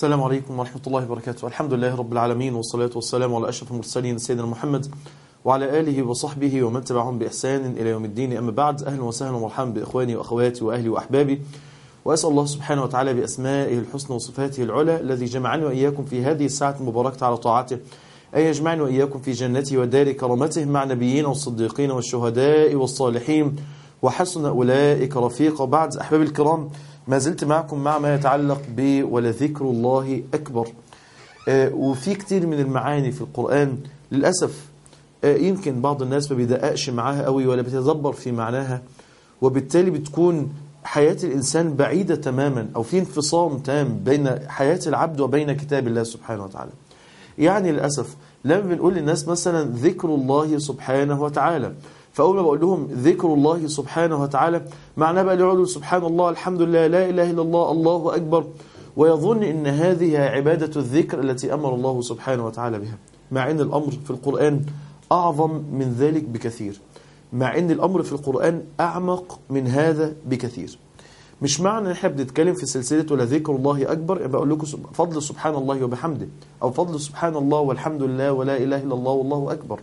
السلام عليكم ورحمة الله وبركاته الحمد لله رب العالمين والصلاة والسلام على أشرف المرسلين سيدنا محمد وعلى آله وصحبه ومن تبعهم بإحسان إلى يوم الدين أما بعد أهلا وسهلا ومرحبا بإخواني وأخواتي وأهلي وأحبابي وأسأل الله سبحانه وتعالى بأسمائه الحسنى وصفاته العلى الذي جمعني وإياكم في هذه الساعة المباركة على طاعته أن يجمعني وإياكم في جنته ودار كرامته مع نبيين والصديقين والشهداء والصالحين وحسن أولئك رفيقا بعد أحبابي الكرام ما زلت معكم مع ما يتعلق ب ولذكر الله أكبر آه وفي كتير من المعاني في القرآن للأسف آه يمكن بعض الناس ما بيدققش معاها قوي ولا بيتدبر في معناها وبالتالي بتكون حياة الإنسان بعيدة تماما أو في انفصام تام بين حياة العبد وبين كتاب الله سبحانه وتعالى يعني للأسف لما بنقول للناس مثلا ذكر الله سبحانه وتعالى فأول ما بقول لهم ذكر الله سبحانه وتعالى معناه بقى يقولوا سبحان الله الحمد لله لا إله إلا الله الله أكبر ويظن أن هذه عبادة الذكر التي أمر الله سبحانه وتعالى بها مع أن الأمر في القرآن أعظم من ذلك بكثير مع أن الأمر في القرآن أعمق من هذا بكثير مش معنى ان احنا بنتكلم في سلسله ولا ذكر الله اكبر يبقى بقول لكم فضل سبحان الله وبحمده او فضل سبحان الله والحمد لله ولا اله الا الله والله اكبر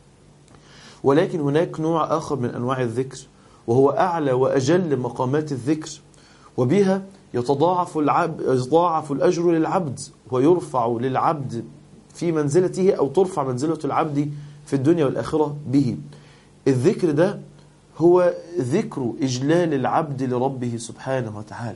ولكن هناك نوع اخر من انواع الذكر وهو اعلى واجل مقامات الذكر وبها يتضاعف العبد يتضاعف الاجر للعبد ويرفع للعبد في منزلته او ترفع منزله العبد في الدنيا والاخره به الذكر ده هو ذكر إجلال العبد لربه سبحانه وتعالى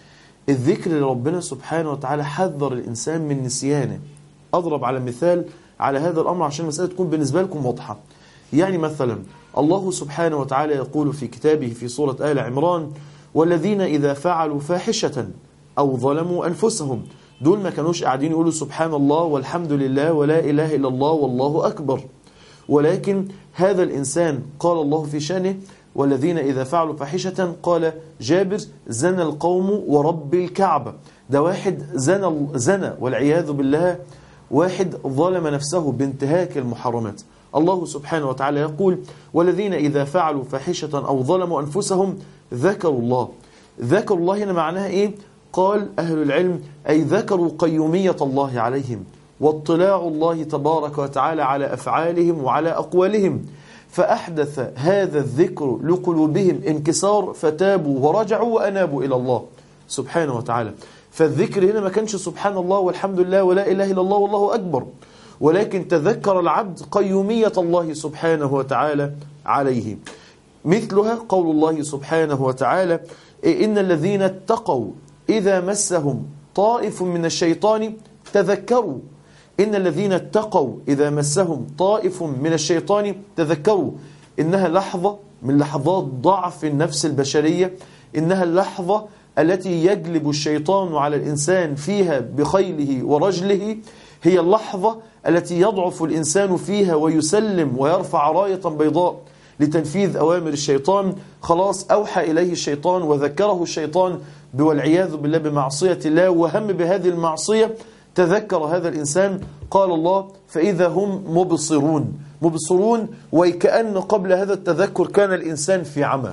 الذكر لربنا سبحانه وتعالى حذر الإنسان من نسيانه أضرب على مثال على هذا الأمر عشان المسألة تكون بالنسبة لكم واضحة يعني مثلا الله سبحانه وتعالى يقول في كتابه في سورة آل عمران والذين إذا فعلوا فاحشة أو ظلموا أنفسهم دول ما كانوش قاعدين يقولوا سبحان الله والحمد لله ولا إله إلا الله والله أكبر ولكن هذا الإنسان قال الله في شأنه والذين إذا فعلوا فاحشة قال جابر زنى القوم ورب الكعبة ده واحد زنى, زنى والعياذ بالله واحد ظلم نفسه بانتهاك المحرمات الله سبحانه وتعالى يقول والذين إذا فعلوا فاحشة أو ظلموا أنفسهم ذكروا الله ذكروا الله هنا معناها إيه؟ قال أهل العلم أي ذكروا قيومية الله عليهم واطلاع الله تبارك وتعالى على أفعالهم وعلى أقوالهم فأحدث هذا الذكر لقلوبهم انكسار فتابوا ورجعوا وأنابوا إلى الله سبحانه وتعالى فالذكر هنا ما كانش سبحان الله والحمد لله ولا إله إلا الله والله أكبر ولكن تذكر العبد قيومية الله سبحانه وتعالى عليه مثلها قول الله سبحانه وتعالى إن الذين اتقوا إذا مسهم طائف من الشيطان تذكروا إن الذين اتقوا إذا مسهم طائف من الشيطان تذكروا إنها لحظة من لحظات ضعف النفس البشرية إنها اللحظة التي يجلب الشيطان على الإنسان فيها بخيله ورجله هي اللحظة التي يضعف الإنسان فيها ويسلم ويرفع راية بيضاء لتنفيذ أوامر الشيطان خلاص أوحى إليه الشيطان وذكره الشيطان والعياذ بالله بمعصية الله وهم بهذه المعصية تذكر هذا الإنسان قال الله فإذا هم مبصرون مبصرون وكأن قبل هذا التذكر كان الإنسان في عمى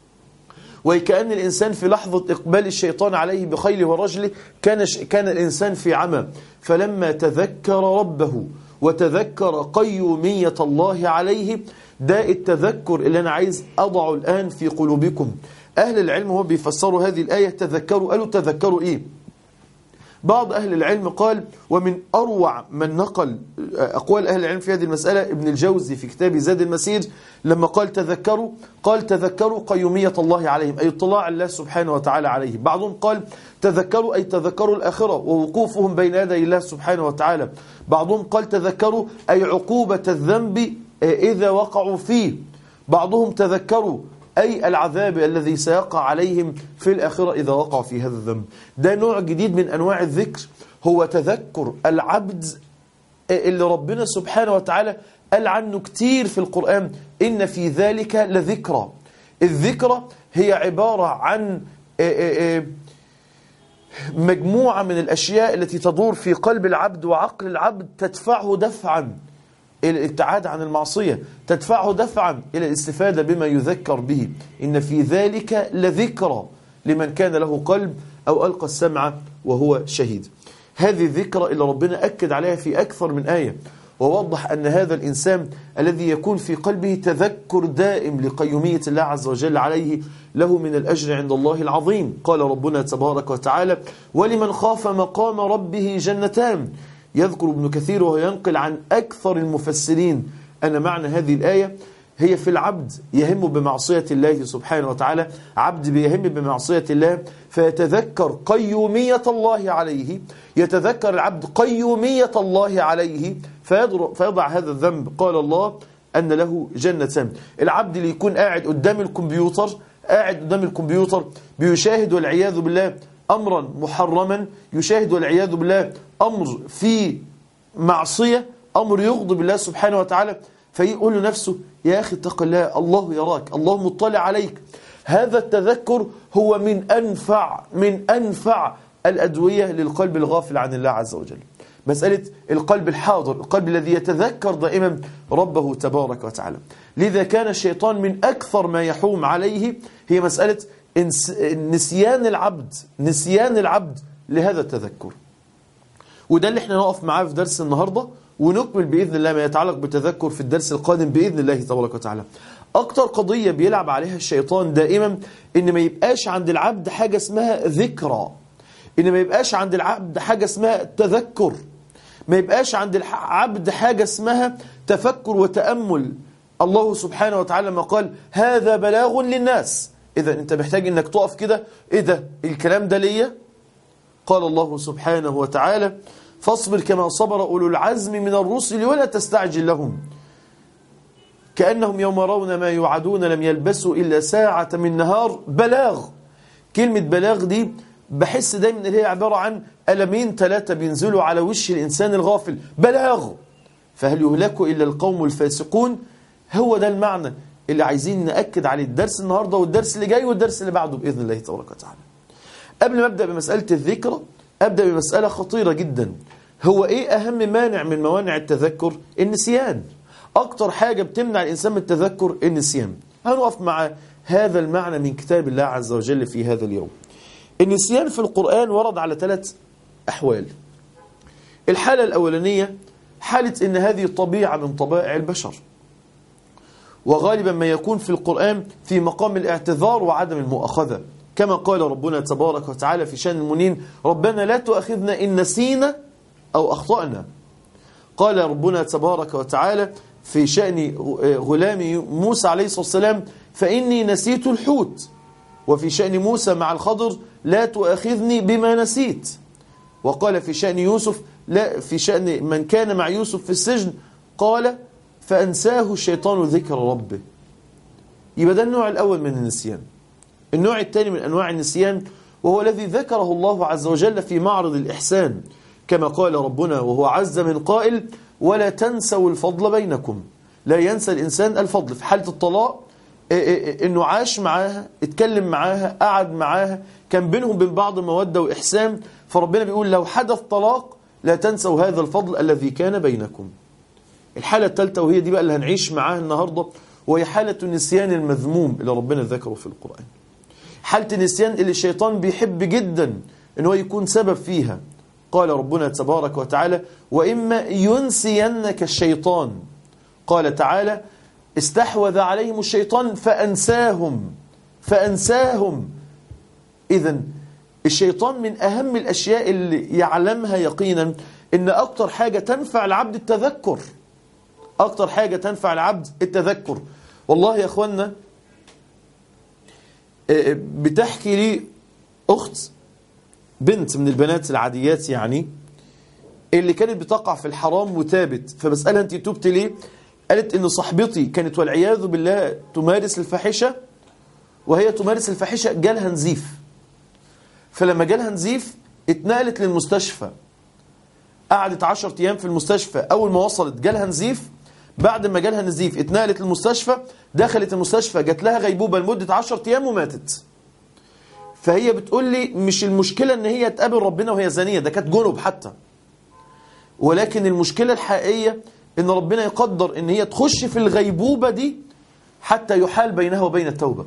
وكأن الإنسان في لحظة إقبال الشيطان عليه بخيله ورجله كان, كان الإنسان في عمى فلما تذكر ربه وتذكر قيومية الله عليه ده التذكر اللي أنا عايز أضعه الآن في قلوبكم أهل العلم هو بيفسروا هذه الآية تذكروا قالوا تذكروا إيه بعض أهل العلم قال ومن أروع من نقل أقوال أهل العلم في هذه المسألة ابن الجوزي في كتاب زاد المسير لما قال تذكروا قال تذكروا قيومية الله عليهم أي اطلاع الله سبحانه وتعالى عليهم بعضهم قال تذكروا أي تذكروا الآخرة ووقوفهم بين يدي الله سبحانه وتعالى بعضهم قال تذكروا أي عقوبة الذنب إذا وقعوا فيه بعضهم تذكروا أي العذاب الذي سيقع عليهم في الآخرة إذا وقعوا في هذا الذنب ده نوع جديد من أنواع الذكر هو تذكر العبد اللي ربنا سبحانه وتعالى قال عنه كتير في القرآن إن في ذلك لذكرى الذكرى هي عبارة عن مجموعة من الأشياء التي تدور في قلب العبد وعقل العبد تدفعه دفعا إلى الابتعاد عن المعصية تدفعه دفعا إلى الاستفادة بما يذكر به إن في ذلك لذكرى لمن كان له قلب أو ألقى السمع وهو شهيد هذه الذكرى اللي ربنا أكد عليها في أكثر من آية ووضح أن هذا الإنسان الذي يكون في قلبه تذكر دائم لقيومية الله عز وجل عليه له من الأجر عند الله العظيم قال ربنا تبارك وتعالى ولمن خاف مقام ربه جنتان يذكر ابن كثير وهو ينقل عن أكثر المفسرين أن معنى هذه الآية هي في العبد يهم بمعصية الله سبحانه وتعالى عبد بيهم بمعصية الله فيتذكر قيومية الله عليه يتذكر العبد قيومية الله عليه فيضع هذا الذنب قال الله أن له جنتان العبد اللي يكون قاعد قدام الكمبيوتر قاعد قدام الكمبيوتر بيشاهد والعياذ بالله أمرا محرما يشاهد والعياذ بالله أمر في معصية أمر يغضب الله سبحانه وتعالى فيقول لنفسه يا أخي اتق الله الله يراك الله مطلع عليك هذا التذكر هو من أنفع من أنفع الأدوية للقلب الغافل عن الله عز وجل مسألة القلب الحاضر القلب الذي يتذكر دائما ربه تبارك وتعالى لذا كان الشيطان من أكثر ما يحوم عليه هي مسألة نسيان العبد نسيان العبد لهذا التذكر وده اللي احنا نقف معاه في درس النهاردة ونكمل بإذن الله ما يتعلق بالتذكر في الدرس القادم بإذن الله تبارك وتعالى أكتر قضية بيلعب عليها الشيطان دائما إن ما يبقاش عند العبد حاجة اسمها ذكرى إن ما يبقاش عند العبد حاجة اسمها تذكر ما يبقاش عند العبد حاجة اسمها تفكر وتأمل الله سبحانه وتعالى ما قال هذا بلاغ للناس إذا أنت محتاج أنك تقف كده إيه ده الكلام ده ليا قال الله سبحانه وتعالى فاصبر كما صبر أولو العزم من الرسل ولا تستعجل لهم كأنهم يوم رون ما يوعدون لم يلبسوا إلا ساعة من نهار بلاغ كلمة بلاغ دي بحس دايما ان هي عبارة عن ألمين ثلاثة بينزلوا على وش الإنسان الغافل بلاغ فهل يهلك إلا القوم الفاسقون هو ده المعنى اللي عايزين نأكد عليه الدرس النهاردة والدرس اللي جاي والدرس اللي بعده بإذن الله تبارك وتعالى قبل ما أبدأ بمسألة الذكرى أبدأ بمسألة خطيرة جدا هو إيه أهم مانع من موانع التذكر النسيان أكتر حاجة بتمنع الإنسان من التذكر النسيان هنقف مع هذا المعنى من كتاب الله عز وجل في هذا اليوم النسيان في القرآن ورد على ثلاث أحوال الحالة الأولانية حالة إن هذه طبيعة من طبائع البشر وغالبا ما يكون في القرآن في مقام الاعتذار وعدم المؤاخذة كما قال ربنا تبارك وتعالى في شان المنين ربنا لا تؤاخذنا إن نسينا أو أخطأنا قال ربنا تبارك وتعالى في شأن غلام موسى عليه الصلاة والسلام فإني نسيت الحوت وفي شأن موسى مع الخضر لا تؤاخذني بما نسيت وقال في شأن يوسف لا في شأن من كان مع يوسف في السجن قال فأنساه الشيطان ذكر ربه يبقى ده النوع الأول من النسيان النوع الثاني من أنواع النسيان وهو الذي ذكره الله عز وجل في معرض الإحسان كما قال ربنا وهو عز من قائل ولا تنسوا الفضل بينكم لا ينسى الإنسان الفضل في حالة الطلاق انه عاش معاها اتكلم معاها قعد معاها كان بينهم بين بعض مودة وإحسان فربنا بيقول لو حدث طلاق لا تنسوا هذا الفضل الذي كان بينكم الحالة الثالثة وهي دي بقى اللي هنعيش معاها النهاردة وهي حالة النسيان المذموم اللي ربنا ذكره في القرآن حالة النسيان اللي الشيطان بيحب جدا ان هو يكون سبب فيها قال ربنا تبارك وتعالى وإما ينسينك الشيطان قال تعالى استحوذ عليهم الشيطان فأنساهم فأنساهم إذا الشيطان من أهم الأشياء اللي يعلمها يقينا إن أكتر حاجة تنفع العبد التذكر أكتر حاجة تنفع العبد التذكر والله يا أخوانا بتحكي لي أخت بنت من البنات العاديات يعني اللي كانت بتقع في الحرام وتابت فبسألها أنت تبت ليه قالت ان صاحبتي كانت والعياذ بالله تمارس الفاحشة وهي تمارس الفاحشة جالها نزيف فلما جالها نزيف اتنقلت للمستشفى قعدت 10 ايام في المستشفى اول ما وصلت جالها نزيف بعد ما جالها نزيف اتنقلت للمستشفى دخلت المستشفى جات لها غيبوبة لمدة 10 ايام وماتت فهي بتقول لي مش المشكلة ان هي تقابل ربنا وهي زانية ده كانت جنب حتى ولكن المشكلة الحقيقية ان ربنا يقدر ان هي تخش في الغيبوبة دي حتى يحال بينها وبين التوبة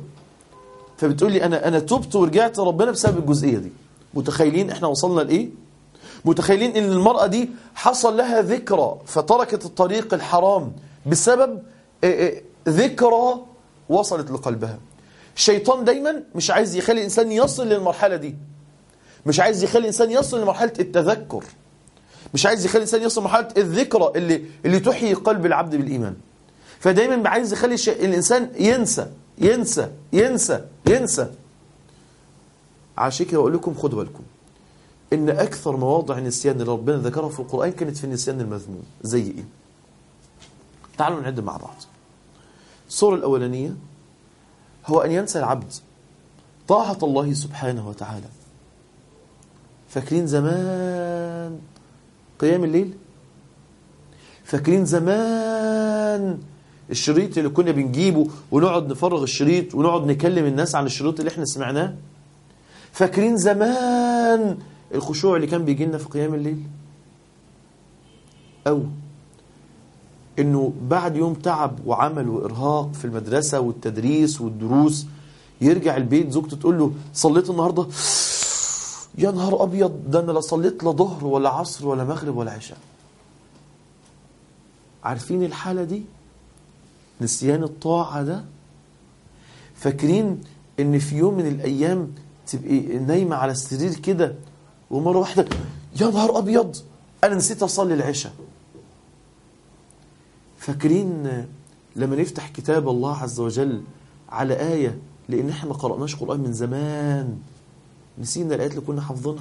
فبتقول لي انا انا تبت ورجعت ربنا بسبب الجزئية دي متخيلين احنا وصلنا لايه متخيلين ان المرأة دي حصل لها ذكرى فتركت الطريق الحرام بسبب آه، آه، ذكرى وصلت لقلبها الشيطان دايما مش عايز يخلي الإنسان يصل للمرحلة دي مش عايز يخلي الإنسان يصل لمرحلة التذكر مش عايز يخلي الإنسان يصل لمرحلة الذكرى اللي, اللي تحيي قلب العبد بالإيمان فدايما عايز يخلي الش- الإنسان ينسى ينسى ينسى ينسى عشان كده أقول لكم خدوا بالكم إن أكثر مواضع النسيان اللي ربنا ذكرها في القرآن كانت في النسيان المذموم زي إيه؟ تعالوا نعد مع بعض الصورة الأولانية هو أن ينسى العبد طاعة الله سبحانه وتعالى فاكرين زمان قيام الليل فاكرين زمان الشريط اللي كنا بنجيبه ونقعد نفرغ الشريط ونقعد نكلم الناس عن الشريط اللي احنا سمعناه فاكرين زمان الخشوع اللي كان بيجي لنا في قيام الليل أو انه بعد يوم تعب وعمل وارهاق في المدرسه والتدريس والدروس يرجع البيت زوجته تقول له صليت النهارده يا نهار ابيض ده انا لا صليت لا ظهر ولا عصر ولا مغرب ولا عشاء عارفين الحاله دي نسيان الطاعه ده فاكرين ان في يوم من الايام تبقي نايمه على السرير كده ومره واحده يا نهار ابيض انا نسيت اصلي العشاء فاكرين لما نفتح كتاب الله عز وجل على آية لأن احنا ما قرأناش قرآن من زمان نسينا الآيات اللي كنا حافظينها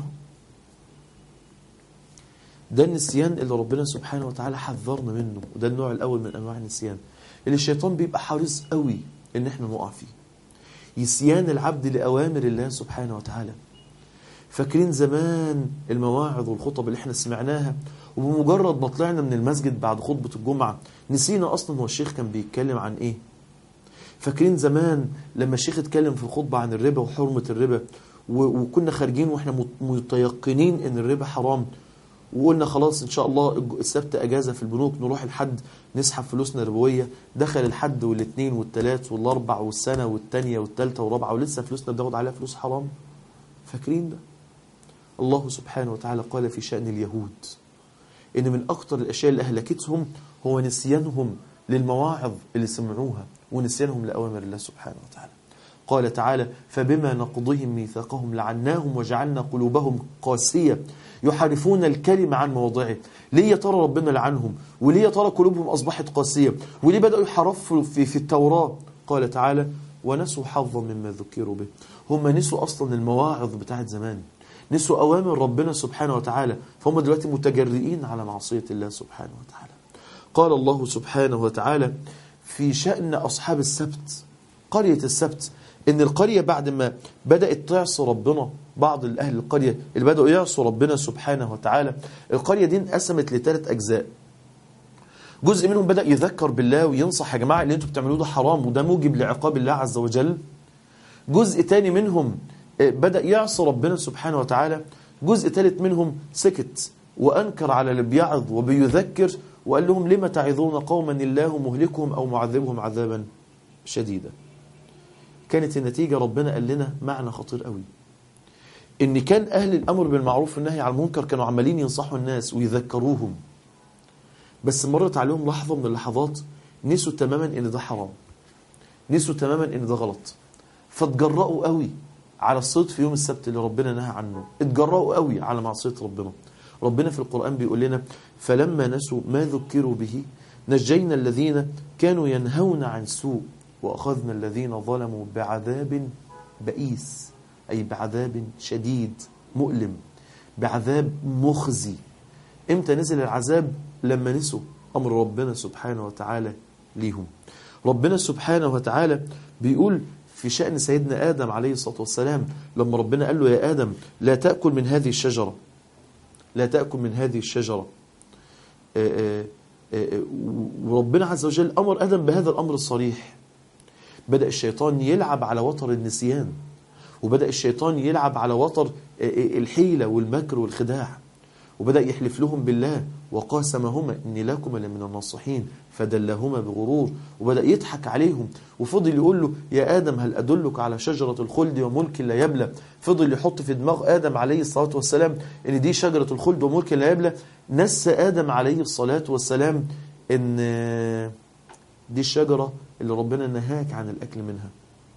ده النسيان اللي ربنا سبحانه وتعالى حذرنا منه وده النوع الأول من أنواع النسيان اللي الشيطان بيبقى حريص قوي إن احنا نقع فيه نسيان العبد لأوامر الله سبحانه وتعالى فاكرين زمان المواعظ والخطب اللي احنا سمعناها وبمجرد ما طلعنا من المسجد بعد خطبة الجمعة نسينا أصلا هو الشيخ كان بيتكلم عن إيه فاكرين زمان لما الشيخ اتكلم في الخطبة عن الربا وحرمة الربا و- وكنا خارجين واحنا مت- متيقنين ان الربا حرام وقلنا خلاص ان شاء الله الج- السبت اجازه في البنوك نروح الحد نسحب فلوسنا ربويه دخل الحد والاثنين والثلاث والاربع والسنه والثانيه والثالثه والرابعه ولسه فلوسنا بناخد عليها فلوس حرام فاكرين ده الله سبحانه وتعالى قال في شأن اليهود إن من أكتر الأشياء اللي أهلكتهم هو نسيانهم للمواعظ اللي سمعوها ونسيانهم لأوامر الله سبحانه وتعالى قال تعالى فبما نقضهم ميثاقهم لعناهم وجعلنا قلوبهم قاسية يحرفون الكلمة عن مواضعه ليه يا ترى ربنا لعنهم وليه يا ترى قلوبهم أصبحت قاسية وليه بدأوا يحرفوا في, في التوراة قال تعالى ونسوا حظا مما ذكروا به هم نسوا أصلا المواعظ بتاعت زمان نسوا أوامر ربنا سبحانه وتعالى فهم دلوقتي متجرئين على معصية الله سبحانه وتعالى قال الله سبحانه وتعالى في شأن أصحاب السبت قرية السبت إن القرية بعد ما بدأت تعصي ربنا بعض الأهل القرية اللي بدأوا يعصوا ربنا سبحانه وتعالى القرية دي انقسمت لثلاث أجزاء جزء منهم بدأ يذكر بالله وينصح يا جماعة اللي انتوا بتعملوه ده حرام وده موجب لعقاب الله عز وجل جزء تاني منهم بدأ يعصي ربنا سبحانه وتعالى جزء ثالث منهم سكت وأنكر على اللي بيعظ وبيذكر وقال لهم لما تعظون قوما الله مهلكهم أو معذبهم عذابا شديدا كانت النتيجة ربنا قال لنا معنى خطير قوي إن كان أهل الأمر بالمعروف والنهي عن المنكر كانوا عمالين ينصحوا الناس ويذكروهم بس مرت عليهم لحظة من اللحظات نسوا تماما إن ده حرام نسوا تماما إن ده غلط فاتجرأوا قوي على الصيد في يوم السبت اللي ربنا نهى عنه اتجرأوا قوي على معصية ربنا ربنا في القرآن بيقول لنا فلما نسوا ما ذكروا به نجينا الذين كانوا ينهون عن سوء وأخذنا الذين ظلموا بعذاب بئيس أي بعذاب شديد مؤلم بعذاب مخزي امتى نزل العذاب لما نسوا أمر ربنا سبحانه وتعالى ليهم ربنا سبحانه وتعالى بيقول في شأن سيدنا آدم عليه الصلاة والسلام لما ربنا قال له يا آدم لا تأكل من هذه الشجرة لا تأكل من هذه الشجرة آآ آآ وربنا عز وجل أمر آدم بهذا الأمر الصريح بدأ الشيطان يلعب على وتر النسيان وبدأ الشيطان يلعب على وتر الحيلة والمكر والخداع وبدأ يحلف لهم بالله وقاسمهما إني لكما لمن الناصحين فدلهما بغرور وبدأ يضحك عليهم وفضل يقول له يا آدم هل أدلك على شجرة الخلد وملك لا يبلى فضل يحط في دماغ آدم عليه الصلاة والسلام إن دي شجرة الخلد وملك لا يبلى نسى آدم عليه الصلاة والسلام إن دي الشجرة اللي ربنا نهاك عن الأكل منها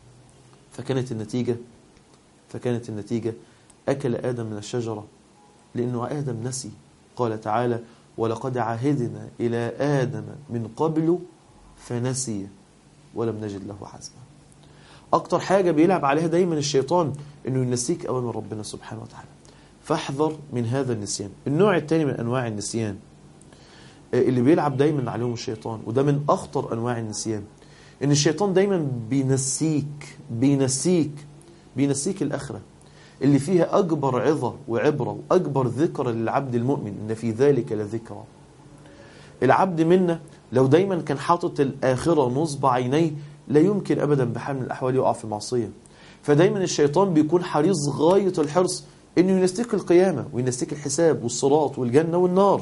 فكانت النتيجة فكانت النتيجة أكل آدم من الشجرة لأنه آدم نسي قال تعالى ولقد عهدنا إلى آدم من قبل فنسي ولم نجد له حزما أكتر حاجة بيلعب عليها دايما الشيطان أنه ينسيك أوامر ربنا سبحانه وتعالى فاحذر من هذا النسيان النوع الثاني من أنواع النسيان اللي بيلعب دايما عليهم الشيطان وده من أخطر أنواع النسيان ان الشيطان دايما بينسيك بينسيك بينسيك الآخرة اللي فيها أكبر عظة وعبرة وأكبر ذكر للعبد المؤمن إن في ذلك لذكرى العبد منا لو دايما كان حاطط الآخرة نصب عينيه لا يمكن أبدا بحال من الأحوال يقع في معصية فدايما الشيطان بيكون حريص غاية الحرص إنه ينسيك القيامة وينسيك الحساب والصراط والجنة والنار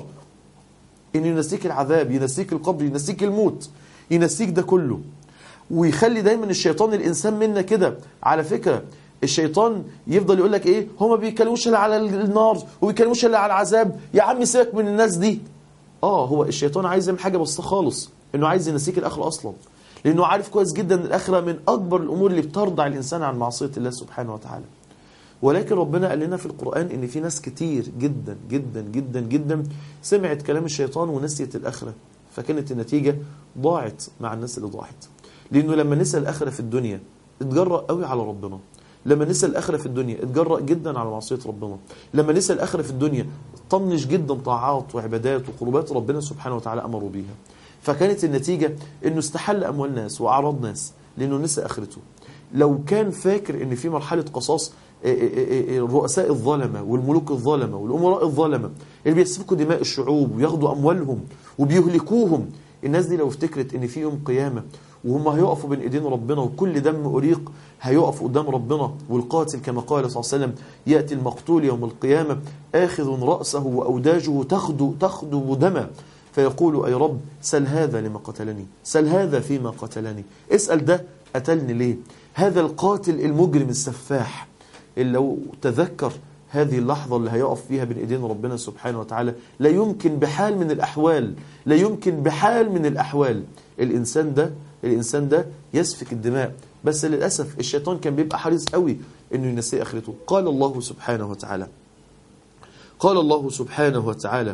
إنه ينسيك العذاب ينسيك القبر ينسيك الموت ينسيك ده كله ويخلي دايما الشيطان الإنسان منا كده على فكرة الشيطان يفضل يقول لك ايه هما بيتكلموش الا على النار وبيتكلموش الا على العذاب يا عم سيبك من الناس دي اه هو الشيطان عايز يعمل حاجه بسيطه خالص انه عايز ينسيك الاخره اصلا لانه عارف كويس جدا ان الاخره من اكبر الامور اللي بترضع الانسان عن معصيه الله سبحانه وتعالى ولكن ربنا قال لنا في القران ان في ناس كتير جدا جدا جدا جدا سمعت كلام الشيطان ونسيت الاخره فكانت النتيجه ضاعت مع الناس اللي ضاعت لانه لما نسى الاخره في الدنيا اتجرأ قوي على ربنا لما نسى الآخرة في الدنيا اتجرأ جدا على معصية ربنا لما نسى الآخرة في الدنيا طنش جدا طاعات وعبادات وقربات ربنا سبحانه وتعالى أمروا بيها فكانت النتيجة انه استحل أموال ناس وأعراض ناس لأنه نسى آخرته لو كان فاكر ان في مرحلة قصاص الرؤساء الظلمة والملوك الظلمة والأمراء الظلمة اللي بيسفكوا دماء الشعوب وياخدوا أموالهم وبيهلكوهم الناس دي لو افتكرت ان في يوم قيامة وهم هيقفوا بين ايدين ربنا وكل دم أريق هيقف قدام ربنا والقاتل كما قال صلى الله عليه وسلم يأتي المقتول يوم القيامة آخذ رأسه وأوداجه تخدو, تخدو دما فيقول أي رب سل هذا لما قتلني سل هذا فيما قتلني اسأل ده قتلني ليه هذا القاتل المجرم السفاح اللي لو تذكر هذه اللحظة اللي هيقف فيها بين ايدين ربنا سبحانه وتعالى لا يمكن بحال من الأحوال لا يمكن بحال من الأحوال الإنسان ده الإنسان ده يسفك الدماء بس للأسف الشيطان كان بيبقى حريص قوي انه ينسي اخرته قال الله سبحانه وتعالى قال الله سبحانه وتعالى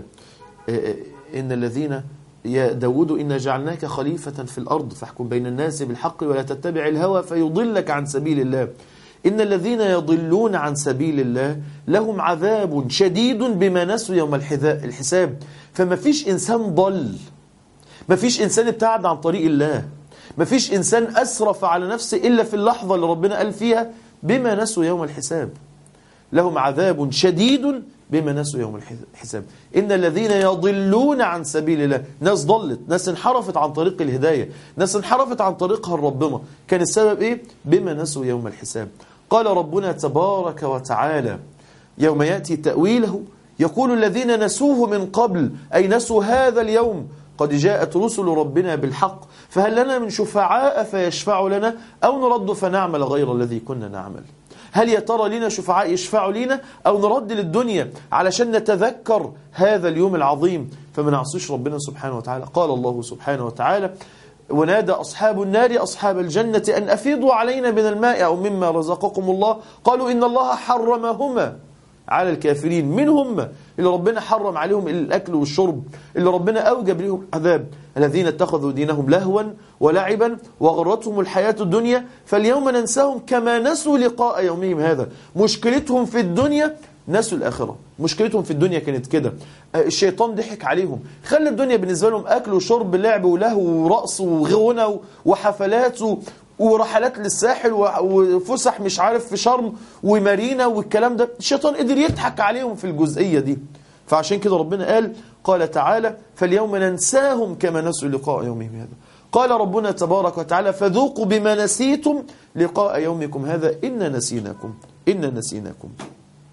إن الذين يا داود إنا جعلناك خليفة في الأرض فاحكم بين الناس بالحق ولا تتبع الهوى فيضلك عن سبيل الله إن الذين يضلون عن سبيل الله لهم عذاب شديد بما نسوا يوم الحساب فما فيش إنسان ضل ما فيش إنسان ابتعد عن طريق الله ما فيش إنسان أسرف على نفسه إلا في اللحظة اللي ربنا قال فيها بما نسوا يوم الحساب لهم عذاب شديد بما نسوا يوم الحساب إن الذين يضلون عن سبيل الله ناس ضلت ناس انحرفت عن طريق الهداية ناس انحرفت عن طريقها ربنا كان السبب إيه؟ بما نسوا يوم الحساب قال ربنا تبارك وتعالى يوم يأتي تأويله يقول الذين نسوه من قبل أي نسوا هذا اليوم قد جاءت رسل ربنا بالحق فهل لنا من شفعاء فيشفعوا لنا أو نرد فنعمل غير الذي كنا نعمل هل يا ترى لنا شفعاء يشفعوا لنا أو نرد للدنيا علشان نتذكر هذا اليوم العظيم فما نعصيش ربنا سبحانه وتعالى قال الله سبحانه وتعالى ونادى أصحاب النار أصحاب الجنة أن أفيضوا علينا من الماء أو مما رزقكم الله قالوا إن الله حرمهما على الكافرين من هم اللي ربنا حرم عليهم الأكل والشرب اللي ربنا أوجب لهم عذاب الذين اتخذوا دينهم لهوا ولعبا وغرتهم الحياة الدنيا فاليوم ننساهم كما نسوا لقاء يومهم هذا مشكلتهم في الدنيا نسوا الآخرة مشكلتهم في الدنيا كانت كده الشيطان ضحك عليهم خلى الدنيا بالنسبة لهم أكل وشرب لعب ولهو ورقص وغنى وحفلات ورحلات للساحل وفسح مش عارف في شرم ومارينا والكلام ده الشيطان قدر يضحك عليهم في الجزئية دي فعشان كده ربنا قال قال تعالى فاليوم ننساهم كما نسوا لقاء يومهم هذا قال ربنا تبارك وتعالى فذوقوا بما نسيتم لقاء يومكم هذا إنا نسيناكم إنا نسيناكم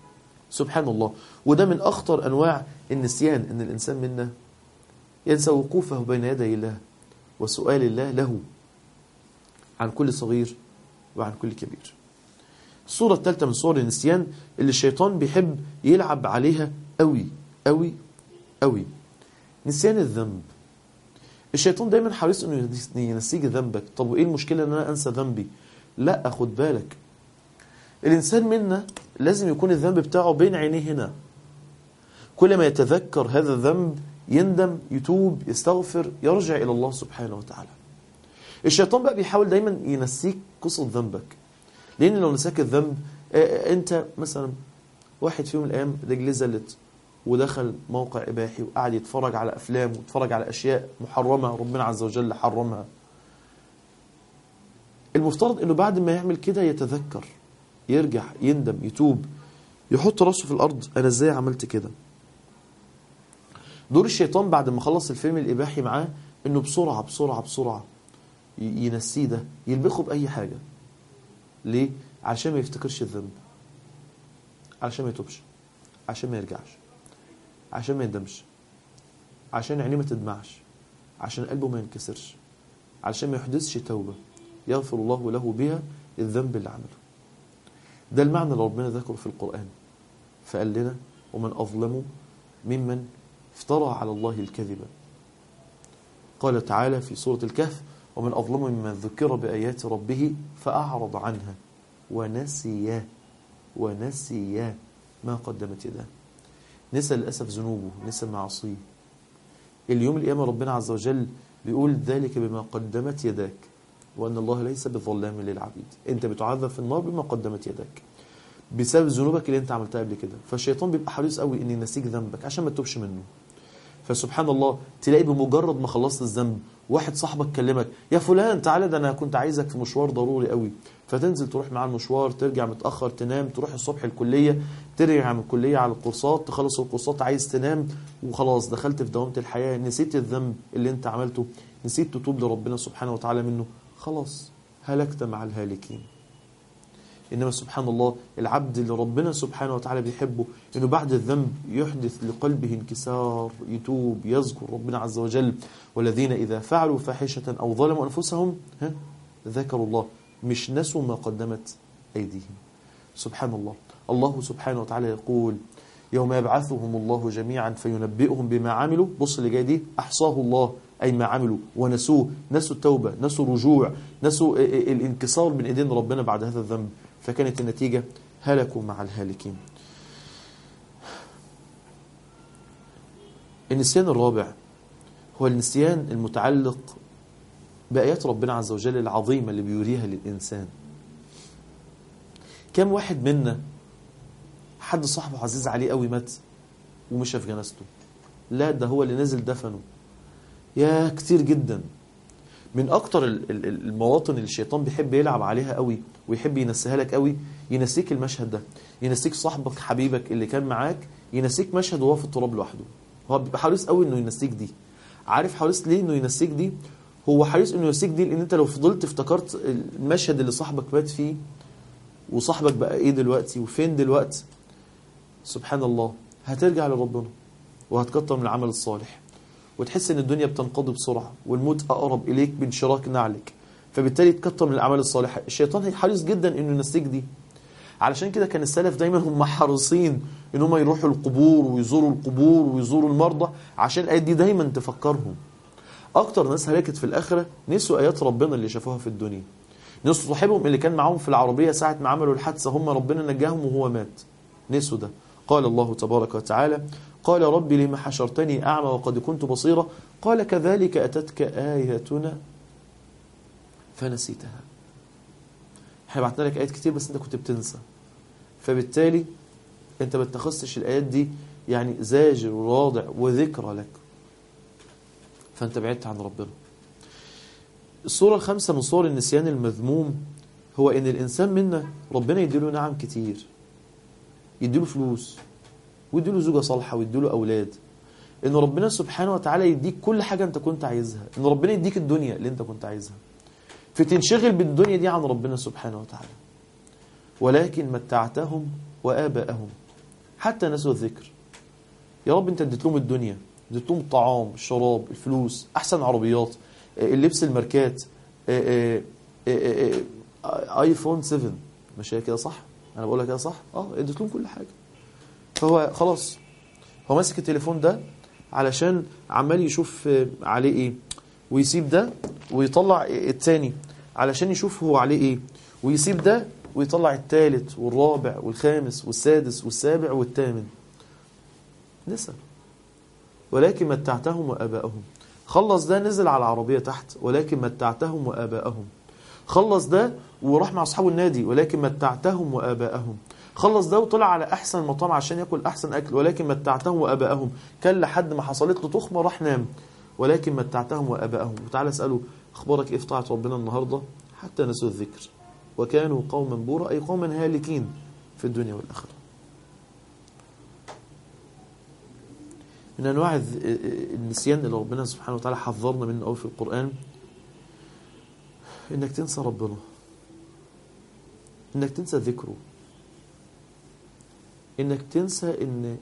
سبحان الله وده من أخطر أنواع النسيان أن الإنسان منا ينسى وقوفه بين يدي الله وسؤال الله له عن كل صغير وعن كل كبير الصورة الثالثة من صور النسيان اللي الشيطان بيحب يلعب عليها قوي قوي قوي نسيان الذنب الشيطان دايما حريص انه ينسيك ذنبك طب وايه المشكله ان انا انسى ذنبي لا خد بالك الانسان منا لازم يكون الذنب بتاعه بين عينيه هنا كل ما يتذكر هذا الذنب يندم يتوب يستغفر يرجع الى الله سبحانه وتعالى الشيطان بقى بيحاول دايما ينسيك قصه ذنبك لان لو نساك الذنب انت مثلا واحد في يوم من الايام رجليه زلت ودخل موقع إباحي وقعد يتفرج على أفلام ويتفرج على أشياء محرمة ربنا عز وجل حرمها المفترض أنه بعد ما يعمل كده يتذكر يرجع يندم يتوب يحط راسه في الأرض أنا إزاي عملت كده دور الشيطان بعد ما خلص الفيلم الإباحي معاه أنه بسرعة بسرعة بسرعة ينسيه ده يلبخه بأي حاجة ليه؟ عشان ما يفتكرش الذنب عشان ما يتوبش عشان ما يرجعش عشان ما يندمش عشان عينيه ما تدمعش عشان قلبه ما ينكسرش عشان ما يحدثش توبة يغفر الله له بها الذنب اللي عمله ده المعنى اللي ربنا ذكره في القرآن فقال لنا ومن أظلم ممن افترى على الله الكذب قال تعالى في سورة الكهف ومن أظلم ممن ذكر بآيات ربه فأعرض عنها ونسي ونسي ما قدمت يداه نسى للأسف ذنوبه نسى معاصيه اليوم القيامة ربنا عز وجل بيقول ذلك بما قدمت يداك وأن الله ليس بظلام للعبيد أنت بتعذب في النار بما قدمت يداك بسبب ذنوبك اللي أنت عملتها قبل كده فالشيطان بيبقى حريص قوي إن ينسيك ذنبك عشان ما تتوبش منه فسبحان الله تلاقي بمجرد ما خلصت الذنب واحد صاحبك كلمك يا فلان تعالى ده انا كنت عايزك في مشوار ضروري قوي فتنزل تروح معاه المشوار ترجع متاخر تنام تروح الصبح الكليه ترجع من الكليه على الكورسات تخلص الكورسات عايز تنام وخلاص دخلت في دوامه الحياه نسيت الذنب اللي انت عملته نسيت تتوب لربنا سبحانه وتعالى منه خلاص هلكت مع الهالكين إنما سبحان الله العبد اللي ربنا سبحانه وتعالى بيحبه إنه بعد الذنب يحدث لقلبه انكسار يتوب يذكر ربنا عز وجل والذين إذا فعلوا فاحشة أو ظلموا أنفسهم ها ذكروا الله مش نسوا ما قدمت أيديهم سبحان الله الله سبحانه وتعالى يقول يوم يبعثهم الله جميعا فينبئهم بما عملوا بص اللي جاي دي أحصاه الله أي ما عملوا ونسوه نسوا التوبة نسوا الرجوع نسوا الانكسار من إيدين ربنا بعد هذا الذنب فكانت النتيجة هلكوا مع الهالكين النسيان الرابع هو النسيان المتعلق بآيات ربنا عز وجل العظيمة اللي بيوريها للإنسان كم واحد منا حد صاحبه عزيز عليه قوي مات ومشى في جنازته لا ده هو اللي نزل دفنه يا كتير جدا من اكتر المواطن اللي الشيطان بيحب يلعب عليها قوي ويحب ينسيها لك قوي ينسيك المشهد ده ينسيك صاحبك حبيبك اللي كان معاك ينسيك مشهد وهو في التراب لوحده هو بيبقى حريص قوي انه ينسيك دي عارف حريص ليه انه ينسيك دي هو حريص انه ينسيك دي لان انت لو فضلت افتكرت المشهد اللي صاحبك مات فيه وصاحبك بقى ايه دلوقتي وفين دلوقتي سبحان الله هترجع لربنا وهتكتر من العمل الصالح وتحس ان الدنيا بتنقضي بسرعه والموت اقرب اليك من شراك نعلك فبالتالي تكتر من الاعمال الصالحه الشيطان حريص جدا انه ينسيك دي علشان كده كان السلف دايما هم حريصين ان هم يروحوا القبور ويزوروا القبور ويزوروا المرضى عشان الايات دي دايما تفكرهم اكتر ناس هلكت في الاخره نسوا ايات ربنا اللي شافوها في الدنيا نسوا صاحبهم اللي كان معاهم في العربيه ساعه ما عملوا الحادثه هم ربنا نجاهم وهو مات نسوا ده قال الله تبارك وتعالى قال رب لما حشرتني أعمى وقد كنت بصيرا قال كذلك أتتك آياتنا فنسيتها احنا بعتنا لك آيات كتير بس انت كنت بتنسى فبالتالي انت ما اتخذتش الآيات دي يعني زاجر ورادع وذكرى لك فانت بعدت عن ربنا الصورة الخامسة من صور النسيان المذموم هو ان الانسان منا ربنا يديله نعم كتير يديله فلوس ويديله زوجة صالحة ويديله أولاد إن ربنا سبحانه وتعالى يديك كل حاجة أنت كنت عايزها إن ربنا يديك الدنيا اللي أنت كنت عايزها فتنشغل بالدنيا دي عن ربنا سبحانه وتعالى ولكن متعتهم وآباءهم حتى نسوا الذكر يا رب انت اديت لهم الدنيا اديت لهم الطعام الشراب الفلوس احسن عربيات اللبس الماركات اه اه اه ايفون 7 مش هي كده صح انا بقولها كده صح اه اديت لهم كل حاجه فهو خلاص هو ماسك التليفون ده علشان عمال يشوف عليه ايه ويسيب ده ويطلع التاني علشان يشوف هو عليه ايه ويسيب ده ويطلع التالت والرابع والخامس والسادس والسابع والثامن نسى ولكن متعتهم وآباءهم خلص ده نزل على العربية تحت ولكن متعتهم وآباءهم خلص ده وراح مع أصحاب النادي ولكن متعتهم وآباءهم خلص ده وطلع على أحسن مطعم عشان يأكل أحسن أكل ولكن متعتهم وآباءهم كان لحد ما حصلت له تخمة راح نام ولكن متعتهم وآباءهم وتعالى اسأله أخبارك إيه في طاعة ربنا النهاردة حتى نسوا الذكر وكانوا قوما بورا أي قوما هالكين في الدنيا والآخرة من أنواع النسيان اللي ربنا سبحانه وتعالى حذرنا منه قوي في القرآن إنك تنسى ربنا إنك تنسى ذكره إنك تنسى إن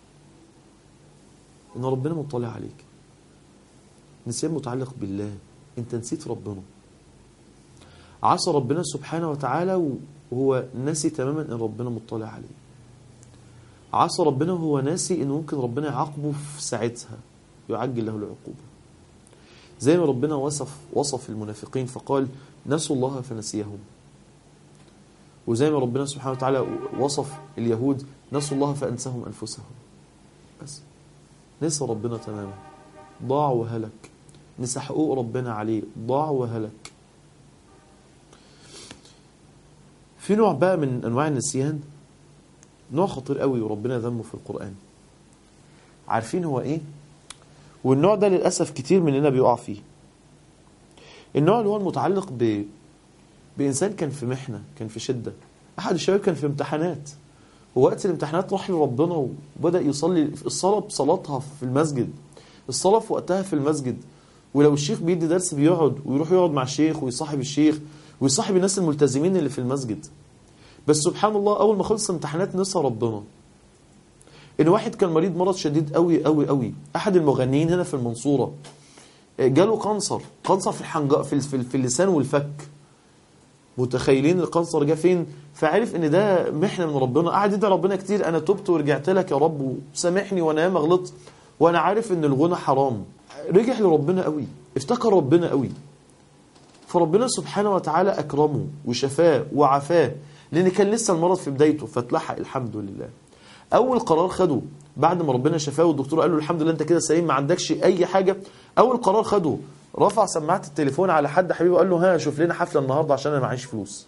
إن ربنا مطلع عليك نسيان متعلق بالله أنت نسيت ربنا عصى ربنا سبحانه وتعالى وهو ناسي تماما ان ربنا مطلع عليه عصى ربنا وهو ناسي ان ممكن ربنا يعاقبه في ساعتها يعجل له العقوبة زي ما ربنا وصف وصف المنافقين فقال نسوا الله فنسيهم وزي ما ربنا سبحانه وتعالى وصف اليهود نسوا الله فأنساهم أنفسهم بس نسى ربنا تماما ضاع وهلك نسى حقوق ربنا عليه ضاع وهلك في نوع بقى من انواع النسيان نوع خطير قوي وربنا ذمه في القرآن عارفين هو ايه والنوع ده للأسف كتير مننا بيقع فيه النوع اللي هو المتعلق ب... بإنسان كان في محنة كان في شدة أحد الشباب كان في امتحانات ووقت الامتحانات راح لربنا وبدأ يصلي الصلاة بصلاتها في المسجد الصلاة في وقتها في المسجد ولو الشيخ بيدي درس بيقعد ويروح يقعد مع الشيخ ويصاحب الشيخ ويصاحب الناس الملتزمين اللي في المسجد بس سبحان الله أول ما خلص امتحانات نسى ربنا إن واحد كان مريض مرض شديد قوي قوي قوي أحد المغنيين هنا في المنصورة جاله قنصر قنصر في الحنجاء في, في, في اللسان والفك متخيلين القنصر جه فين فعرف ان ده محنه من ربنا قعد يدعي ربنا كتير انا تبت ورجعت لك يا رب وسامحني وانا ياما غلطت وانا عارف ان الغنى حرام رجع لربنا قوي افتكر ربنا قوي فربنا سبحانه وتعالى أكرمه وشفاه وعفاه لأن كان لسه المرض في بدايته فاتلحق الحمد لله أول قرار خده بعد ما ربنا شفاه والدكتور قال له الحمد لله أنت كده سليم ما عندكش أي حاجة أول قرار خده رفع سماعة التليفون على حد حبيبه قال له ها شوف لنا حفلة النهاردة عشان أنا معيش فلوس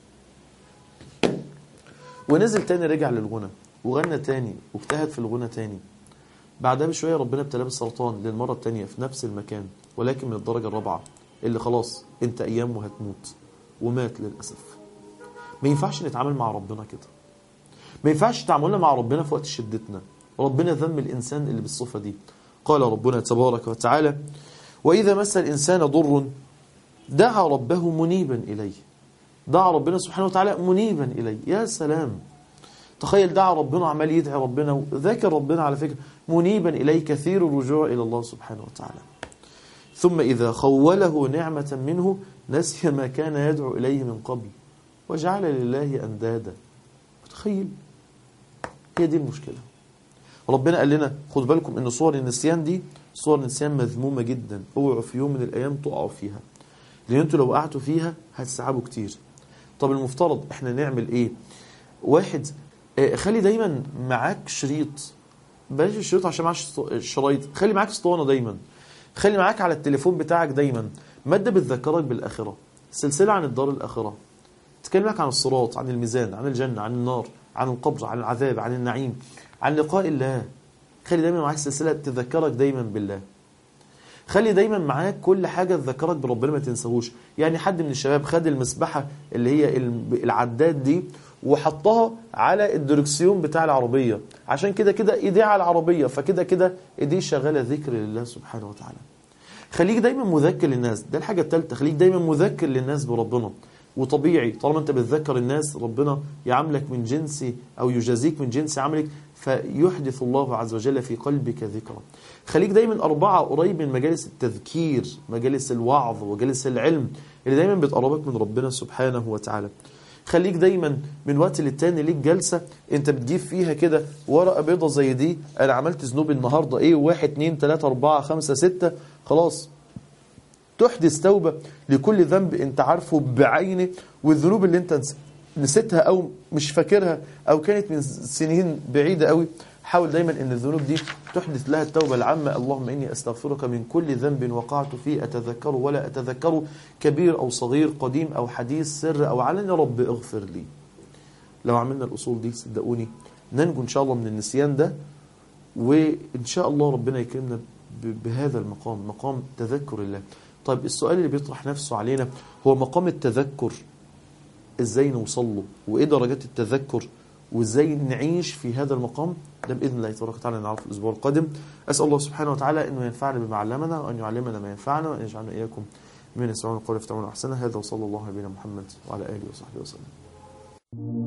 ونزل تاني رجع للغنى وغنى تاني واجتهد في الغنى تاني بعدها بشوية ربنا ابتلاه بالسرطان للمرة التانية في نفس المكان ولكن من الدرجة الرابعة اللي خلاص انت ايام وهتموت ومات للأسف ما ينفعش نتعامل مع ربنا كده ما ينفعش تعاملنا مع ربنا في وقت شدتنا ربنا ذم الإنسان اللي بالصفة دي قال ربنا تبارك وتعالى وإذا مس الإنسان ضر دعا ربه منيبا إليه دعا ربنا سبحانه وتعالى منيبا إليه يا سلام تخيل دعا ربنا عمال يدعي ربنا وذاكر ربنا على فكرة منيبا إليه كثير الرجوع إلى الله سبحانه وتعالى ثم إذا خوله نعمة منه نسي ما كان يدعو إليه من قبل وجعل لله أندادا متخيل هي دي المشكلة ربنا قال لنا خد بالكم ان صور النسيان دي صور نسيان مذمومة جدا اوعوا في يوم من الايام تقعوا فيها لان انتوا لو وقعتوا فيها هتتعبوا كتير طب المفترض احنا نعمل ايه واحد آه خلي دايما معاك شريط بلاش الشريط عشان معاك شرايط خلي معاك اسطوانه دايما خلي معاك على التليفون بتاعك دايما ماده بتذكرك بالاخره سلسله عن الدار الاخره تكلمك عن الصراط عن الميزان عن الجنه عن النار عن القبر عن العذاب عن النعيم عن لقاء الله خلي دايما معاك سلسله تذكرك دايما بالله خلي دايما معاك كل حاجه تذكرك بربنا ما تنساهوش يعني حد من الشباب خد المسبحه اللي هي العداد دي وحطها على الدركسيون بتاع العربيه عشان كده كده ايديه على العربيه فكده كده ايديه شغاله ذكر لله سبحانه وتعالى خليك دايما مذكر للناس ده الحاجه الثالثه خليك دايما مذكر للناس بربنا وطبيعي طالما انت بتذكر الناس ربنا يعاملك من جنس او يجازيك من جنس عملك فيحدث الله عز وجل في قلبك ذكرى خليك دايما أربعة قريب من مجالس التذكير مجالس الوعظ ومجالس العلم اللي دايما بتقربك من ربنا سبحانه وتعالى خليك دايما من وقت للتاني ليك جلسة انت بتجيب فيها كده ورقة بيضة زي دي انا عملت ذنوب النهاردة ايه واحد اتنين تلاتة اربعة خمسة ستة خلاص تحدث توبة لكل ذنب انت عارفه بعينه والذنوب اللي انت نسيتها او مش فاكرها او كانت من سنين بعيدة قوي حاول دايما ان الذنوب دي تحدث لها التوبة العامة اللهم اني استغفرك من كل ذنب وقعت فيه اتذكره ولا اتذكره كبير او صغير قديم او حديث سر او علن يا رب اغفر لي لو عملنا الاصول دي صدقوني ننجو ان شاء الله من النسيان ده وان شاء الله ربنا يكرمنا بهذا المقام مقام تذكر الله طيب السؤال اللي بيطرح نفسه علينا هو مقام التذكر ازاي نوصل له وايه درجات التذكر وازاي نعيش في هذا المقام ده باذن الله تبارك وتعالى نعرف الاسبوع القادم اسال الله سبحانه وتعالى انه ينفعنا بما علمنا وان يعلمنا ما ينفعنا وان يجعلنا اياكم ممن يسمعون القول يفتحون احسنه هذا وصلى الله على نبينا محمد وعلى اله وصحبه وسلم